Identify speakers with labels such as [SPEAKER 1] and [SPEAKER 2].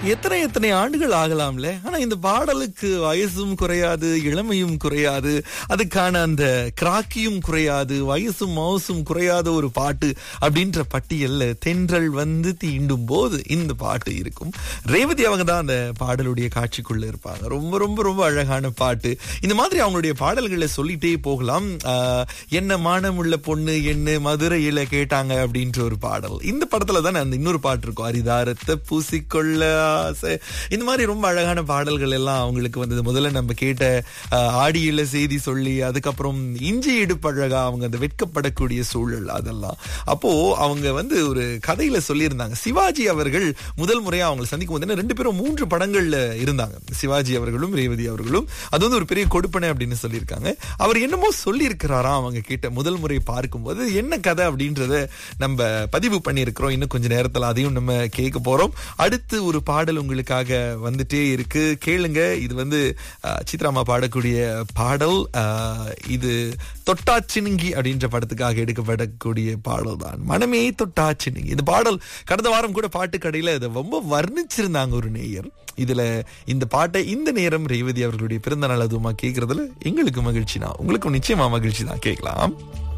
[SPEAKER 1] எத்தனை எத்தனை ஆண்டுகள் ஆகலாம்ல ஆனா இந்த பாடலுக்கு வயசும் குறையாது இளமையும் குறையாது அதுக்கான அந்த கிராக்கியும் குறையாது வயசும் மவுசும் குறையாத ஒரு பாட்டு அப்படின்ற பட்டியல்ல தென்றல் வந்து தீண்டும் போது இந்த பாட்டு இருக்கும் ரேவதி அவங்க தான் அந்த பாடலுடைய காட்சிக்குள்ள இருப்பாங்க ரொம்ப ரொம்ப ரொம்ப அழகான பாட்டு இந்த மாதிரி அவங்களுடைய பாடல்களை சொல்லிட்டே போகலாம் ஆஹ், என்ன மானமுள்ள பொண்ணு என்ன மதுரையில கேட்டாங்க அப்படின்ற ஒரு பாடல் இந்த படத்துல தானே அந்த இன்னொரு பாட்டு இருக்கும் அரிதாரத்தை பூசிக்கொள்ள ஆசை இந்த மாதிரி ரொம்ப அழகான பாடல்கள் எல்லாம் அவங்களுக்கு வந்தது முதல்ல நம்ம கேட்ட ஆஹ், ஆடியில செய்தி சொல்லி அதுக்கப்புறம் இஞ்சி இடுப்பழகா அவங்க அந்த வெட்கப்படக்கூடிய சூழல் அதெல்லாம் அப்போ அவங்க வந்து ஒரு கதையில சொல்லியிருந்தாங்க சிவாஜி அவர்கள் முதல் முறையா அவங்களை சந்திக்கும் போது என்ன, ரெண்டு பேரும் மூன்று படங்கள்ல இருந்தாங்க சிவாஜி அவர்களும் ரேவதி அவர்களும் அது வந்து ஒரு பெரிய கொடுப்பனை அப்படின்னு சொல்லியிருக்காங்க அவர் என்னமோ சொல்லியிருக்கிறாராம் அவங்க கிட்ட முதல் முறை பார்க்கும்போது என்ன கதை அப்படின்றத நம்ம பதிவு பண்ணியிருக்கிறோம் இன்னும் கொஞ்ச நேரத்துல அதையும் நம்ம கேட்க போறோம் அடுத்து ஒரு பாடல் உங்களுக்காக வந்துட்டே இருக்கு கேளுங்க இது வந்து அஹ், சித்ராமா பாடக்கூடிய பாடல் அஹ், இது தொட்டாச்சினுங்கி அப்படின்ற படத்துக்காக எடுக்கப்படக்கூடிய பாடல் தான் மனமே தொட்டாச்சினுங்கி இந்த பாடல் கடந்த வாரம் கூட பாட்டு கடையில இதை ரொம்ப வர்ணிச்சிருந்தாங்க ஒரு நேயர் இதுல இந்த பாட்டை இந்த நேரம் ரேவதி அவர்களுடைய பிறந்த நாள் அதுவுமா கேட்கறதுல எங்களுக்கு மகிழ்ச்சி தான் உங்களுக்கும் நிச்சயமா மகிழ்ச்சி தான் கேட்கலாம்